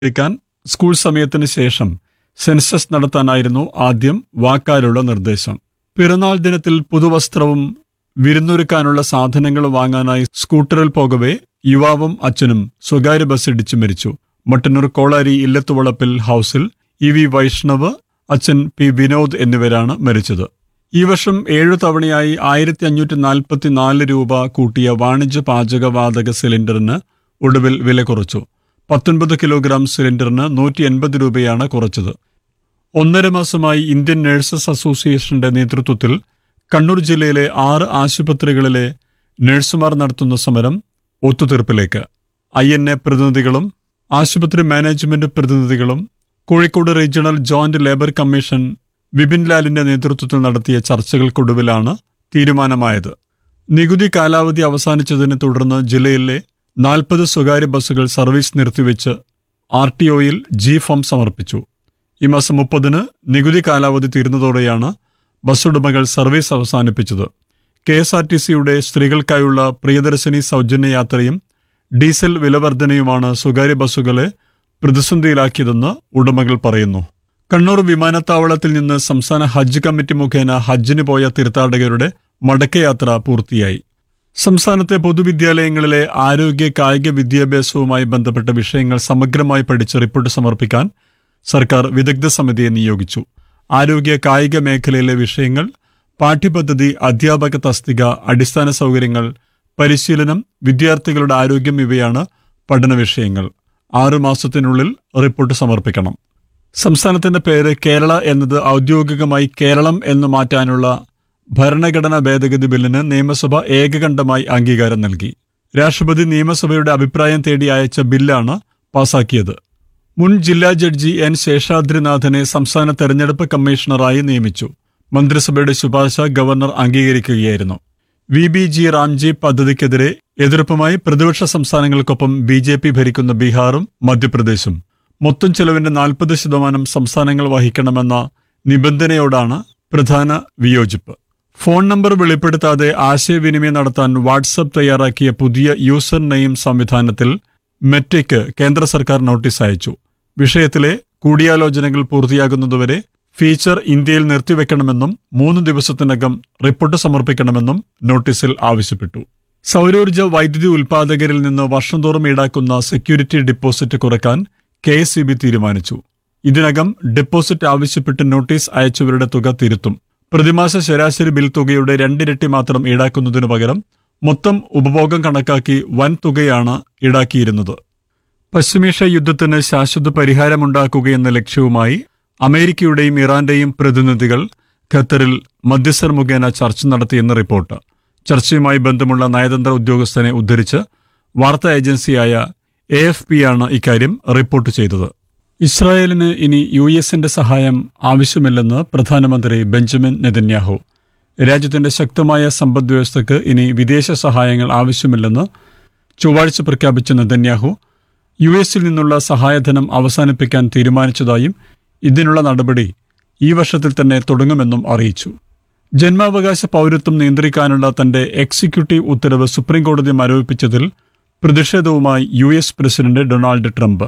എടുക്കാൻ സ്കൂൾ സമയത്തിന് ശേഷം സെൻസസ് നടത്താനായിരുന്നു ആദ്യം വാക്കാലുള്ള നിർദ്ദേശം പിറന്നാൾ ദിനത്തിൽ പുതുവസ്ത്രവും വിരുന്നൊരുക്കാനുള്ള സാധനങ്ങൾ വാങ്ങാനായി സ്കൂട്ടറിൽ പോകവെ യുവാവും അച്ഛനും സ്വകാര്യ ബസ് ഇടിച്ചു മരിച്ചു മട്ടന്നൂർ കോളാരി ഇല്ലത്തുവളപ്പിൽ ഹൌസിൽ ഇ വി വൈഷ്ണവ് അച്ഛൻ പി വിനോദ് എന്നിവരാണ് മരിച്ചത് ഈ വർഷം ഏഴു തവണയായി ആയിരത്തി അഞ്ഞൂറ്റി നാൽപ്പത്തി നാല് രൂപ കൂട്ടിയ വാണിജ്യ പാചകവാതക സിലിണ്ടറിന് ഒടുവിൽ വില കുറച്ചു പത്തൊൻപത് കിലോഗ്രാം സിലിണ്ടറിന് നൂറ്റി എൺപത് രൂപയാണ് കുറച്ചത് ഒന്നര മാസമായി ഇന്ത്യൻ നഴ്സസ് അസോസിയേഷന്റെ നേതൃത്വത്തിൽ കണ്ണൂർ ജില്ലയിലെ ആറ് ആശുപത്രികളിലെ നഴ്സുമാർ നടത്തുന്ന സമരം ഒത്തുതീർപ്പിലേക്ക് ഐ എൻ എ പ്രതിനിധികളും ആശുപത്രി മാനേജ്മെന്റ് പ്രതിനിധികളും Kozhikode regional joint labour commission Vipin ലാലിന്റെ നേതൃത്വത്തിൽ നടത്തിയ ചർച്ചകൾക്കൊടുവിലാണ് തീരുമാനമായത് നികുതി കാലാവധി അവസാനിച്ചതിനെ തുടർന്ന് ജില്ലയിലെ നാൽപ്പത് സ്വകാര്യ ബസ്സുകൾ സർവീസ് നിർത്തിവെച്ച് ആർ ടി ഒയിൽ ജി ഫോം സമർപ്പിച്ചു ഈ മാസം മുപ്പതിന് നികുതി കാലാവധി തീരുന്നതോടെയാണ് ബസ് ഉടമകൾ സർവീസ് അവസാനിപ്പിച്ചത് കെ എസ് ആർ ടി സിയുടെ സ്ത്രീകൾക്കായുള്ള പ്രിയദർശിനി സൗജന്യ യാത്രയും ഡീസൽ വിലവർധനയുമാണ് സ്വകാര്യ ബസ്സുകളെ പ്രതിസന്ധിയിലാക്കിയതെന്ന് ഉടമകൾ പറയുന്നു കണ്ണൂർ വിമാനത്താവളത്തിൽ നിന്ന് സംസ്ഥാന ഹജ്ജ് കമ്മിറ്റി മുഖേന ഹജ്ജിന് പോയ തീർത്ഥാടകരുടെ മടക്കയാത്ര പൂർത്തിയായി സംസ്ഥാനത്തെ പൊതുവിദ്യാലയങ്ങളിലെ ആരോഗ്യ കായിക വിദ്യാഭ്യാസവുമായി ബന്ധപ്പെട്ട വിഷയങ്ങൾ സമഗ്രമായി പഠിച്ച് റിപ്പോർട്ട് സമർപ്പിക്കാൻ സർക്കാർ വിദഗ്ധ സമിതിയെ നിയോഗിച്ചു ആരോഗ്യ കായിക മേഖലയിലെ വിഷയങ്ങൾ പാഠ്യപദ്ധതി അധ്യാപക തസ്തിക അടിസ്ഥാന സൗകര്യങ്ങൾ പരിശീലനം വിദ്യാർത്ഥികളുടെ ആരോഗ്യം ഇവയാണ് പഠന വിഷയങ്ങൾ ആറു മാസത്തിനുള്ളിൽ റിപ്പോർട്ട് സമർപ്പിക്കണം സംസ്ഥാനത്തിന്റെ പേര് കേരള എന്നത് ഔദ്യോഗികമായി കേരളം എന്ന് മാറ്റാനുള്ള ഭരണഘടനാ ഭേദഗതി ബില്ലിന് നിയമസഭ ഏകകണ്ഠമായി അംഗീകാരം നൽകി രാഷ്ട്രപതി നിയമസഭയുടെ അഭിപ്രായം തേടി അയച്ച ബില്ലാണ് പാസാക്കിയത് മുൻ ജില്ലാ ജഡ്ജി എൻ ശേഷാദ്രിനാഥനെ സംസ്ഥാന തെരഞ്ഞെടുപ്പ് കമ്മീഷണറായി നിയമിച്ചു മന്ത്രിസഭയുടെ ശുപാർശ ഗവർണർ അംഗീകരിക്കുകയായിരുന്നു വി ബി ജി റാംജി പദ്ധതിക്കെതിരെ എതിർപ്പുമായി പ്രതിപക്ഷ സംസ്ഥാനങ്ങൾക്കൊപ്പം ബി ജെ പി ഭരിക്കുന്ന ബീഹാറും മധ്യപ്രദേശും മൊത്തം ചെലവിന്റെ നാൽപ്പത് ശതമാനം സംസ്ഥാനങ്ങൾ വഹിക്കണമെന്ന നിബന്ധനയോടാണ് പ്രധാന വിയോജിപ്പ് ഫോൺ നമ്പർ വെളിപ്പെടുത്താതെ ആശയവിനിമയം നടത്താൻ വാട്സപ്പ് തയ്യാറാക്കിയ പുതിയ യൂസർ നെയിം സംവിധാനത്തിൽ മെറ്റയ്ക്ക് കേന്ദ്ര സർക്കാർ നോട്ടീസ് അയച്ചു വിഷയത്തിലെ കൂടിയാലോചനകൾ പൂർത്തിയാകുന്നതുവരെ ഫീച്ചർ ഇന്ത്യയിൽ നിർത്തിവെക്കണമെന്നും മൂന്ന് ദിവസത്തിനകം റിപ്പോർട്ട് സമർപ്പിക്കണമെന്നും നോട്ടീസിൽ ആവശ്യപ്പെട്ടു സൗരോർജ്ജ വൈദ്യുതി ഉൽപാദകരിൽ നിന്ന് വർഷം തോറും ഈടാക്കുന്ന സെക്യൂരിറ്റി ഡിപ്പോസിറ്റ് കുറയ്ക്കാൻ കെ എസ് തീരുമാനിച്ചു ഇതിനകം ഡെപ്പോസിറ്റ് ആവശ്യപ്പെട്ട് നോട്ടീസ് അയച്ചവരുടെ തുക തിരുത്തും പ്രതിമാസ ശരാശരി ബിൽ തുകയുടെ രണ്ടിരട്ടി മാത്രം ഈടാക്കുന്നതിനു പകരം മൊത്തം ഉപഭോഗം കണക്കാക്കി വൻ തുകയാണ് ഈടാക്കിയിരുന്നത് പശ്ചിമേഷ്യ യുദ്ധത്തിന് ശാശ്വത പരിഹാരമുണ്ടാക്കുകയെന്ന ലക്ഷ്യവുമായി അമേരിക്കയുടെയും ഇറാന്റെയും പ്രതിനിധികൾ ഖത്തറിൽ മധ്യസ്ഥർ മുഖേന ചർച്ച നടത്തിയെന്ന് റിപ്പോർട്ട് ചർച്ചയുമായി ബന്ധമുള്ള നയതന്ത്ര ഉദ്യോഗസ്ഥനെ ഉദ്ധരിച്ച് വാർത്താ ഏജൻസിയായ എ എഫ് പിയാണ് ഇക്കാര്യം റിപ്പോർട്ട് ചെയ്തത് ഇസ്രായേലിന് ഇനി യു എസിന്റെ സഹായം ആവശ്യമില്ലെന്ന് പ്രധാനമന്ത്രി ബെഞ്ചമിൻ നെതന്യാഹു രാജ്യത്തിന്റെ ശക്തമായ സമ്പദ്വ്യവസ്ഥയ്ക്ക് ഇനി വിദേശ സഹായങ്ങൾ ആവശ്യമില്ലെന്ന് ചൊവ്വാഴ്ച പ്രഖ്യാപിച്ച നെതന്യാഹു യു എസിൽ നിന്നുള്ള സഹായധനം അവസാനിപ്പിക്കാൻ തീരുമാനിച്ചതായും ഇതിനുള്ള നടപടി ഈ വർഷത്തിൽ തന്നെ തുടങ്ങുമെന്നും അറിയിച്ചു ജന്മാവകാശ പൗരത്വം നിയന്ത്രിക്കാനുള്ള തന്റെ എക്സിക്യൂട്ടീവ് ഉത്തരവ് സുപ്രീംകോടതി മരവിപ്പിച്ചതിൽ പ്രതിഷേധവുമായി U S president Donald Trump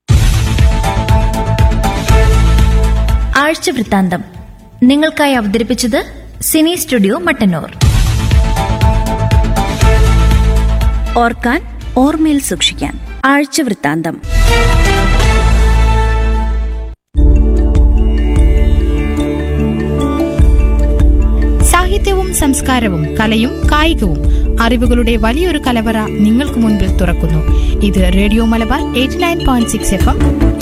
ആഴ്ച വൃത്താന്തം നിങ്ങൾക്കായി അവതരിപ്പിച്ചത് സിനി സ്റ്റുഡിയോ മട്ടന്നൂർ ഓർക്കാൻ ഓർമ്മയിൽ സൂക്ഷിക്കാൻ ആഴ്ച വൃത്താന്തം സാഹിത്യവും സംസ്കാരവും കലയും കായികവും അറിവുകളുടെ വലിയൊരു കലവറ നിങ്ങൾക്ക് മുൻപിൽ തുറക്കുന്നു ഇത് radio Malabar eighty nine point six F M